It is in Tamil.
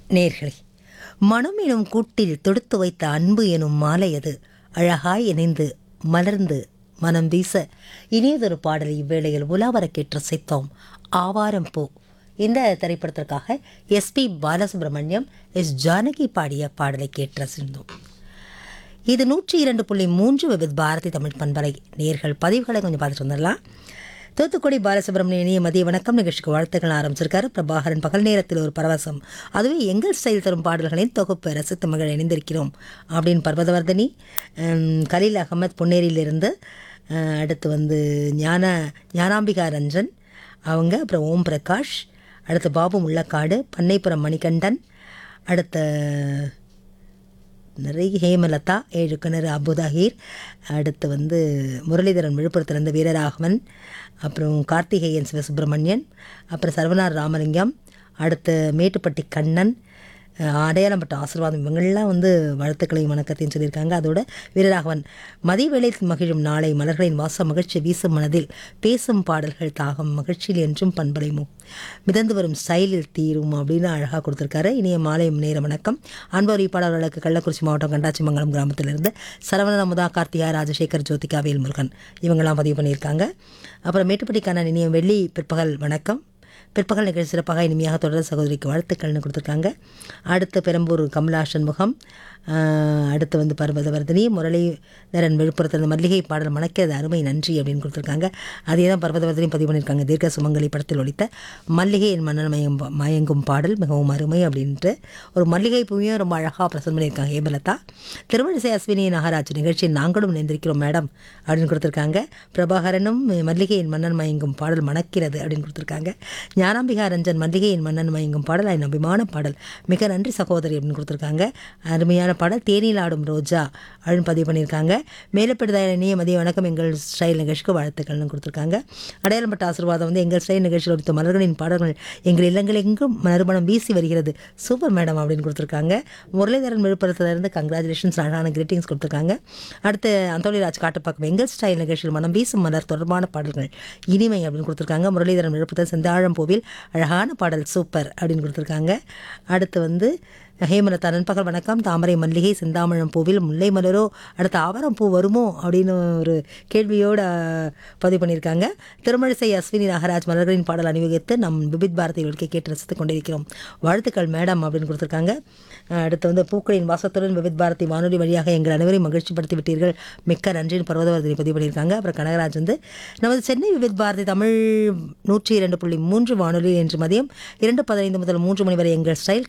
நேர்களே மனம் எனும் கூட்டில் தொடுத்து வைத்த அன்பு எனும் மாலை அது அழகாய் இணைந்து மலர்ந்து மனம் வீச இனியதொரு பாடலை இவ்வேளையில் உலாவர கேட்டு ரசித்தோம் ஆவாரம் பூ இந்த திரைப்படத்திற்காக எஸ்பி பாலசுப்ரமணியம் எஸ் ஜானகி பாடிய பாடலை கேட்டு ரசித்தோம் இது நூற்றி இரண்டு புள்ளி மூன்று விவித் பாரதி தமிழ் பண்பலை நேர்கள் பதிவுகளை கொஞ்சம் பார்த்துட்டு வந்துடலாம் தூத்துக்குடி பாலசுப்ரமணியன் இனிய மதிய வணக்கம் நிகழ்ச்சிக்கு வாழ்த்துக்கள் ஆரம்பிச்சிருக்காரு பிரபாகரன் பகல் நேரத்தில் ஒரு பரவசம் அதுவே எங்கள் ஸ்டைல் தரும் பாடல்களின் தொகுப்பு ரசித்த மகள் இணைந்திருக்கிறோம் அப்படின்னு பர்வதவர்தனி ஹம், கலீல் அகமத் பொன்னேரியிலிருந்து அஹ், அடுத்து வந்து ஞான ஞானாம்பிகா ரஞ்சன் அவங்க அப்புறம் ஓம் பிரகாஷ் அடுத்து பாபு முள்ளக்காடு பண்ணைப்புறம் மணிகண்டன் அடுத்த நிறைய ஹேமலதா ஏழு கிணறு அபுதாகீர் அடுத்து வந்து முரளிதரன் விழுப்புரத்துலேருந்து வீரராகவன் அப்புறம் கார்த்திகேயன் சிவசுப்பிரமணியன் அப்புறம் சர்வனார் ராமலிங்கம் அடுத்து மேட்டுப்பட்டி கண்ணன் அஹ் அடையாளம்பட்ட ஆசீர்வாதம் இவங்கெல்லாம் வந்து வாழ்த்துக்களையும் வணக்கத்தையும் சொல்லியிருக்காங்க அதோட வீரராகவன் மதிய வேளை மகிழும் நாளை மலர்களின் வாச மகிழ்ச்சி வீசும் மனதில் பேசும் பாடல்கள் தாகம் மகிழ்ச்சியில் என்றும் பண்பலைமோ மிதந்து வரும் ஸ்டைலில் தீரும் அப்படின்னு அழகாக கொடுத்துருக்காரு இனிய மாலை நேர வணக்கம் அன்பர் பாடல்களுக்கு கள்ளக்குறிச்சி மாவட்டம் கண்டாச்சிமங்கலம் கிராமத்திலிருந்து சரவணன் அமுதா கார்த்திகா ராஜசேகர் ஜோதிகா வேல்முருகன் இவங்கெல்லாம் பதிவு பண்ணியிருக்காங்க அப்புறம் மேட்டுப்பட்டி கண்ணன் இனிய வெள்ளி பிற்பகல் வணக்கம் பிற்பகல் நிகழ்ச்சி சிறப்பாக இனிமையாக தொடர சகோதரிக்கு வாழ்த்துக்கள்னு கொடுத்துருக்காங்க அடுத்து பெரம்பூர் கமலா சண்முகம் ஆஹ் அடுத்து வந்து பர்வதவர்தினி முரளிதரன் விழுப்புரத்திலிருந்து மல்லிகை பாடல் மணக்கிறது அருமை நன்றி அப்படின்னு கொடுத்துருக்காங்க அதே தான் பர்வதவர்தினி பதிவு பண்ணியிருக்காங்க தீர்க்க சுமங்கலி படத்தில் ஒழித்த மல்லிகை என் மன்னன் மயம் மயங்கும் பாடல் மிகவும் அருமை அப்படின்ட்டு ஒரு மல்லிகை பூவையும் ரொம்ப அழகாக பிரசன்ட் பண்ணியிருக்காங்க ஹேமலதா திருமணிசை அஸ்வினி நாகராஜ் நிகழ்ச்சியில் நாங்களும் நினைந்திருக்கிறோம் மேடம் அப்படின்னு கொடுத்துருக்காங்க பிரபாகரனும் மல்லிகையின் மன்னன் மயங்கும் பாடல் மணக்கிறது அப்படின்னு கொடுத்துருக்காங்க ஞானாம்பிகா ரஞ்சன் மல்லிகையின் மன்னன் மயங்கும் பாடல் என் அபிமான பாடல் மிக நன்றி சகோதரி அப்படின்னு கொடுத்துருக்காங்க அருமையான பாடல் தேனில் ஆடும் ரோஜா அப்படின்னு பதிவு பண்ணியிருக்காங்க மேலப்படுதாய இனிய மதிய வணக்கம் எங்கள் ஸ்டைல் நிகழ்ச்சிக்கு வாழ்த்துக்கள்னு கொடுத்துருக்காங்க அடையாளப்பட்ட ஆசீர்வாதம் வந்து எங்கள் ஸ்டைல் நிகழ்ச்சியில் ஒழித்த மலர்களின் பாடல்கள் எங்கள் இல்லங்கள் எங்கும் மறுமணம் வீசி வருகிறது சூப்பர் மேடம் அப்படின்னு கொடுத்துருக்காங்க முரளிதரன் விழுப்புரத்துலேருந்து கங்க்ராச்சுலேஷன்ஸ் அழகான கிரீட்டிங்ஸ் கொடுத்துருக்காங்க அடுத்து அந்தோலிராஜ் காட்டுப்பாக்கம் எங்கள் ஸ்டைல் நிகழ்ச்சியில் மனம் வீசும் மலர் தொடர்பான பாடல்கள் இனிமை அப்படின்னு கொடுத்துருக்காங்க முரளிதரன் விழுப்புரத்தில் செந்தாழம் பூவில் அழகான பாடல் சூப்பர் அப்படின்னு கொடுத்துருக்காங்க அடுத்து வந்து ஹேமலதா நண்பகல் வணக்கம் தாமரை மல்லிகை செந்தாமழம் பூவில் முல்லை மலரோ அடுத்து ஆவரம் பூ வருமோ அப்படின்னு ஒரு கேள்வியோடு அஹ், பதிவு பண்ணியிருக்காங்க திருமழிசை அஸ்வினி நாகராஜ் மலர்களின் பாடல் அணிவகுத்து நம் விபித் பாரதி ஒழுக்கை கேட்டு ரசித்துக் கொண்டிருக்கிறோம் வாழ்த்துக்கள் மேடம் அப்படின்னு கொடுத்துருக்காங்க அஹ், அடுத்து வந்து பூக்களின் வாசத்துடன் விபித் பாரதி வானொலி வழியாக எங்கள் அனைவரையும் மகிழ்ச்சிப்படுத்தி விட்டீர்கள் மிக்க நன்றின்னு பர்வதவர்தினி பதிவு பண்ணியிருக்காங்க அப்புறம் கனகராஜ் வந்து நமது சென்னை விவித் பாரதி தமிழ் நூற்றி இரண்டு புள்ளி மூன்று வானொலி இன்று மதியம் இரண்டு பதினைந்து முதல் மூன்று மணி வரை எங்கள் ஸ்டைல்